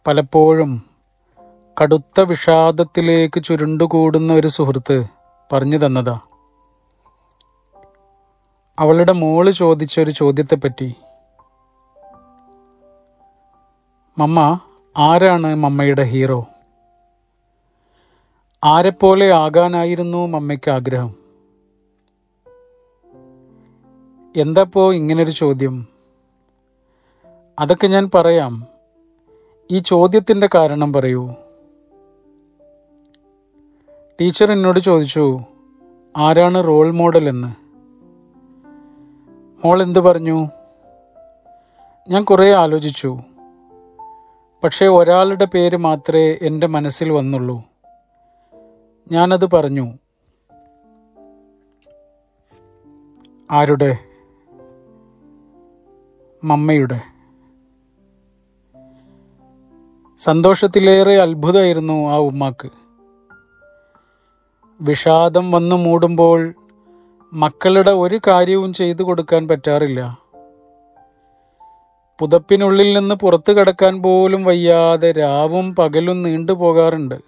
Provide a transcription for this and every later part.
പലപ്പോഴും കടുത്ത വിഷാദത്തിലേക്ക് ചുരുണ്ടുകൂടുന്ന ഒരു സുഹൃത്ത് പറഞ്ഞു തന്നതാ അവളുടെ മോള് ചോദിച്ച ഒരു ചോദ്യത്തെപ്പറ്റി മമ്മ ആരാണ് മമ്മയുടെ ഹീറോ ആരെപ്പോലെ ആകാനായിരുന്നു മമ്മയ്ക്ക് ആഗ്രഹം എന്താപ്പോ ഇങ്ങനൊരു ചോദ്യം അതൊക്കെ ഞാൻ പറയാം ഈ ചോദ്യത്തിന്റെ കാരണം പറയൂ ടീച്ചർ എന്നോട് ചോദിച്ചു ആരാണ് റോൾ മോഡൽ എന്ന് മോൾ എന്ത് പറഞ്ഞു ഞാൻ കുറേ ആലോചിച്ചു പക്ഷേ ഒരാളുടെ പേര് മാത്രമേ എൻ്റെ മനസ്സിൽ വന്നുള്ളൂ ഞാനത് പറഞ്ഞു ആരുടെ മമ്മയുടെ സന്തോഷത്തിലേറെ അത്ഭുതമായിരുന്നു ആ ഉമ്മാക്ക് വിഷാദം വന്നു മൂടുമ്പോൾ മക്കളുടെ ഒരു കാര്യവും ചെയ്തു കൊടുക്കാൻ പറ്റാറില്ല പുതപ്പിനുള്ളിൽ നിന്ന് പുറത്തു കടക്കാൻ പോലും വയ്യാതെ രാവും പകലും നീണ്ടുപോകാറുണ്ട്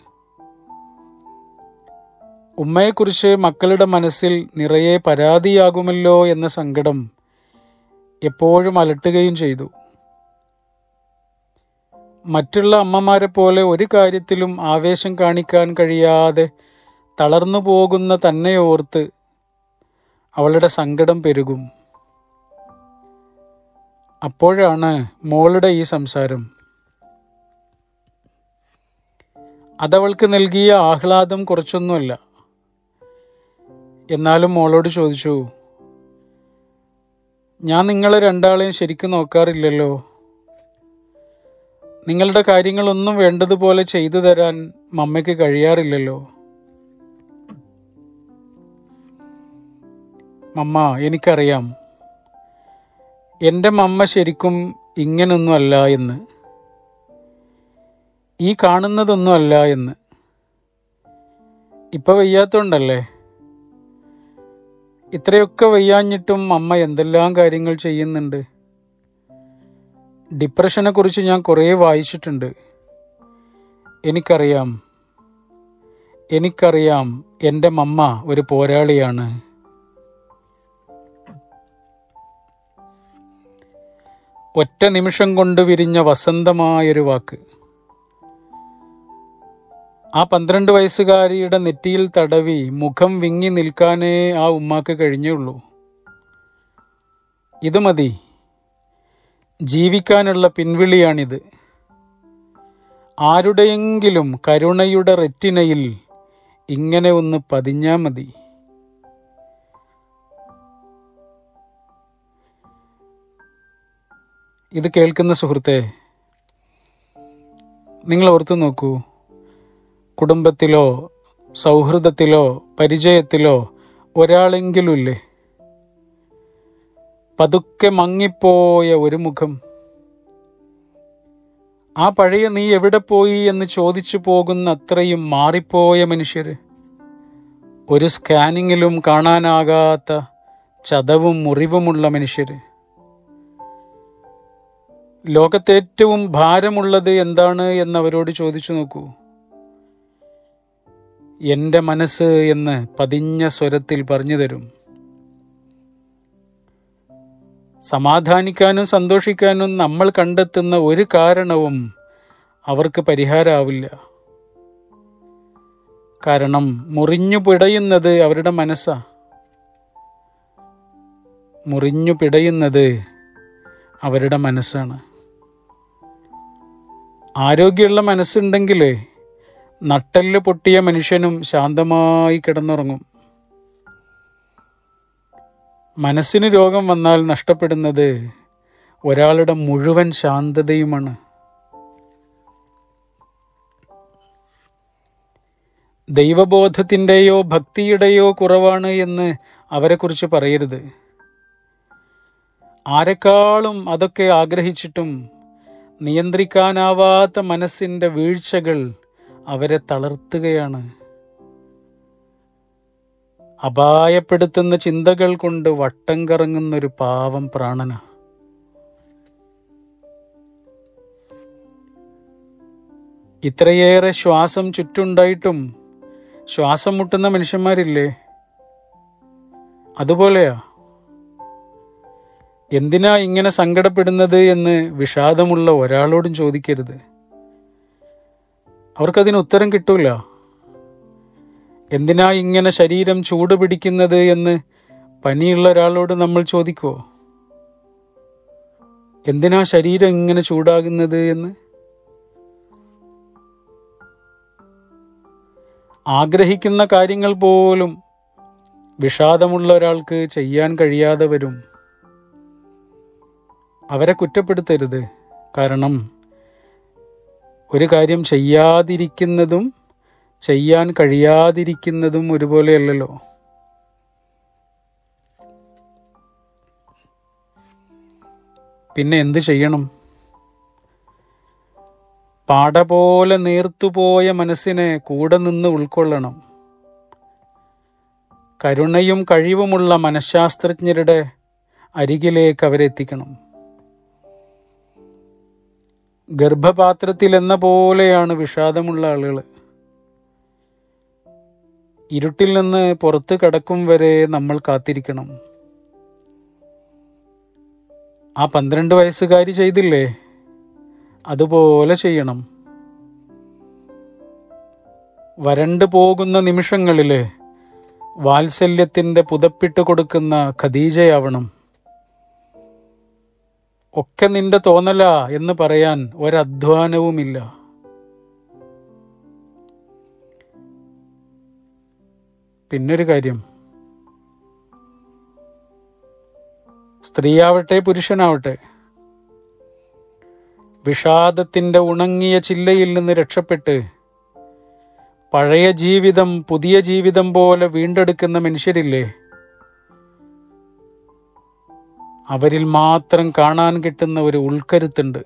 ഉമ്മയെക്കുറിച്ച് മക്കളുടെ മനസ്സിൽ നിറയെ പരാതിയാകുമല്ലോ എന്ന സങ്കടം എപ്പോഴും അലട്ടുകയും ചെയ്തു മറ്റുള്ള അമ്മമാരെ പോലെ ഒരു കാര്യത്തിലും ആവേശം കാണിക്കാൻ കഴിയാതെ തളർന്നു പോകുന്ന തന്നെ ഓർത്ത് അവളുടെ സങ്കടം പെരുകും അപ്പോഴാണ് മോളുടെ ഈ സംസാരം അതവൾക്ക് നൽകിയ ആഹ്ലാദം കുറച്ചൊന്നുമല്ല എന്നാലും മോളോട് ചോദിച്ചു ഞാൻ നിങ്ങളെ രണ്ടാളെയും ശരിക്കും നോക്കാറില്ലല്ലോ നിങ്ങളുടെ കാര്യങ്ങളൊന്നും വേണ്ടതുപോലെ ചെയ്തു തരാൻ മമ്മയ്ക്ക് കഴിയാറില്ലല്ലോ മമ്മ എനിക്കറിയാം എൻ്റെ മമ്മ ശരിക്കും ഇങ്ങനൊന്നും അല്ല എന്ന് ഈ കാണുന്നതൊന്നും അല്ല എന്ന് ഇപ്പൊ വയ്യാത്തോണ്ടല്ലേ ഇത്രയൊക്കെ വയ്യാഞ്ഞിട്ടും അമ്മ എന്തെല്ലാം കാര്യങ്ങൾ ചെയ്യുന്നുണ്ട് ഡിപ്രഷനെ കുറിച്ച് ഞാൻ കുറേ വായിച്ചിട്ടുണ്ട് എനിക്കറിയാം എനിക്കറിയാം എൻ്റെ മമ്മ ഒരു പോരാളിയാണ് ഒറ്റ നിമിഷം കൊണ്ട് വിരിഞ്ഞ വസന്തമായൊരു വാക്ക് ആ പന്ത്രണ്ട് വയസ്സുകാരിയുടെ നെറ്റിയിൽ തടവി മുഖം വിങ്ങി നിൽക്കാനേ ആ ഉമ്മാക്ക് കഴിഞ്ഞുള്ളൂ ഇത് മതി ജീവിക്കാനുള്ള പിൻവിളിയാണിത് ആരുടെയെങ്കിലും കരുണയുടെ റെറ്റിനയിൽ ഇങ്ങനെ ഒന്ന് പതിഞ്ഞാ മതി ഇത് കേൾക്കുന്ന സുഹൃത്തെ നിങ്ങൾ ഓർത്തു നോക്കൂ കുടുംബത്തിലോ സൗഹൃദത്തിലോ പരിചയത്തിലോ ഒരാളെങ്കിലും ഇല്ലേ പതുക്കെ മങ്ങിപ്പോയ ഒരു മുഖം ആ പഴയ നീ എവിടെ പോയി എന്ന് ചോദിച്ചു പോകുന്ന അത്രയും മാറിപ്പോയ മനുഷ്യര് ഒരു സ്കാനിങ്ങിലും കാണാനാകാത്ത ചതവും മുറിവുമുള്ള മനുഷ്യര് ലോകത്തേറ്റവും ഭാരമുള്ളത് എന്താണ് എന്നവരോട് ചോദിച്ചു നോക്കൂ എന്റെ മനസ്സ് എന്ന് പതിഞ്ഞ സ്വരത്തിൽ പറഞ്ഞു തരും സമാധാനിക്കാനും സന്തോഷിക്കാനും നമ്മൾ കണ്ടെത്തുന്ന ഒരു കാരണവും അവർക്ക് പരിഹാരമാവില്ല കാരണം മുറിഞ്ഞു പിടയുന്നത് അവരുടെ മനസ്സാ മുറിഞ്ഞു പിടയുന്നത് അവരുടെ മനസ്സാണ് ആരോഗ്യമുള്ള മനസ്സുണ്ടെങ്കിൽ നട്ടെല്ല് പൊട്ടിയ മനുഷ്യനും ശാന്തമായി കിടന്നുറങ്ങും മനസ്സിന് രോഗം വന്നാൽ നഷ്ടപ്പെടുന്നത് ഒരാളുടെ മുഴുവൻ ശാന്തതയുമാണ് ദൈവബോധത്തിന്റെയോ ഭക്തിയുടെയോ കുറവാണ് എന്ന് അവരെക്കുറിച്ച് പറയരുത് ആരെക്കാളും അതൊക്കെ ആഗ്രഹിച്ചിട്ടും നിയന്ത്രിക്കാനാവാത്ത മനസ്സിന്റെ വീഴ്ചകൾ അവരെ തളർത്തുകയാണ് അപായപ്പെടുത്തുന്ന ചിന്തകൾ കൊണ്ട് വട്ടം കറങ്ങുന്ന ഒരു പാവം പ്രാണന ഇത്രയേറെ ശ്വാസം ചുറ്റുണ്ടായിട്ടും ശ്വാസം മുട്ടുന്ന മനുഷ്യന്മാരില്ലേ അതുപോലെയാ എന്തിനാ ഇങ്ങനെ സങ്കടപ്പെടുന്നത് എന്ന് വിഷാദമുള്ള ഒരാളോടും ചോദിക്കരുത് അവർക്കതിന് ഉത്തരം കിട്ടൂല എന്തിനാ ഇങ്ങനെ ശരീരം ചൂട് പിടിക്കുന്നത് എന്ന് പനിയുള്ള ഒരാളോട് നമ്മൾ ചോദിക്കുവോ എന്തിനാ ശരീരം ഇങ്ങനെ ചൂടാകുന്നത് എന്ന് ആഗ്രഹിക്കുന്ന കാര്യങ്ങൾ പോലും വിഷാദമുള്ള ഒരാൾക്ക് ചെയ്യാൻ കഴിയാതെ വരും അവരെ കുറ്റപ്പെടുത്തരുത് കാരണം ഒരു കാര്യം ചെയ്യാതിരിക്കുന്നതും ചെയ്യാൻ കഴിയാതിരിക്കുന്നതും ഒരുപോലെയല്ലല്ലോ പിന്നെ എന്ത് ചെയ്യണം പാട പോലെ നീർത്തുപോയ മനസ്സിനെ കൂടെ നിന്ന് ഉൾക്കൊള്ളണം കരുണയും കഴിവുമുള്ള മനഃശാസ്ത്രജ്ഞരുടെ അരികിലേക്ക് അവരെത്തിക്കണം ഗർഭപാത്രത്തിൽ എന്ന പോലെയാണ് വിഷാദമുള്ള ആളുകൾ ഇരുട്ടിൽ നിന്ന് പുറത്ത് കടക്കും വരെ നമ്മൾ കാത്തിരിക്കണം ആ പന്ത്രണ്ട് വയസ്സുകാരി ചെയ്തില്ലേ അതുപോലെ ചെയ്യണം വരണ്ടു പോകുന്ന നിമിഷങ്ങളില് വാത്സല്യത്തിന്റെ പുതപ്പിട്ട് കൊടുക്കുന്ന ഖദീജയാവണം ഒക്കെ നിന്റെ തോന്നല എന്ന് പറയാൻ ഒരധ്വാനവുമില്ല പിന്നൊരു കാര്യം സ്ത്രീയാവട്ടെ പുരുഷനാവട്ടെ വിഷാദത്തിന്റെ ഉണങ്ങിയ ചില്ലയിൽ നിന്ന് രക്ഷപ്പെട്ട് പഴയ ജീവിതം പുതിയ ജീവിതം പോലെ വീണ്ടെടുക്കുന്ന മനുഷ്യരില്ലേ അവരിൽ മാത്രം കാണാൻ കിട്ടുന്ന ഒരു ഉൾക്കരുത്തുണ്ട്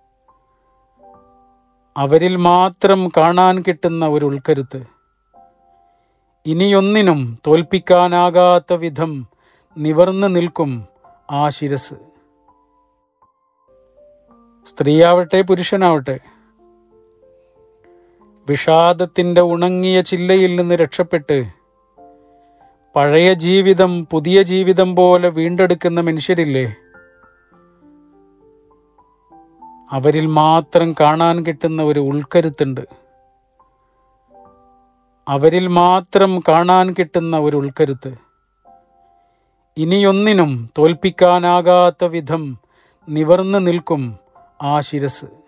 അവരിൽ മാത്രം കാണാൻ കിട്ടുന്ന ഒരു ഉൾക്കരുത്ത് ഇനിയൊന്നിനും തോൽപ്പിക്കാനാകാത്ത വിധം നിവർന്നു നിൽക്കും ആ ശിരസ് സ്ത്രീയാവട്ടെ പുരുഷനാവട്ടെ വിഷാദത്തിന്റെ ഉണങ്ങിയ ചില്ലയിൽ നിന്ന് രക്ഷപ്പെട്ട് പഴയ ജീവിതം പുതിയ ജീവിതം പോലെ വീണ്ടെടുക്കുന്ന മനുഷ്യരില്ലേ അവരിൽ മാത്രം കാണാൻ കിട്ടുന്ന ഒരു ഉൾക്കരുത്തുണ്ട് അവരിൽ മാത്രം കാണാൻ കിട്ടുന്ന ഒരു ഉൾക്കരുത്ത് ഇനിയൊന്നിനും തോൽപ്പിക്കാനാകാത്ത വിധം നിവർന്നു നിൽക്കും ആ ശിരസ്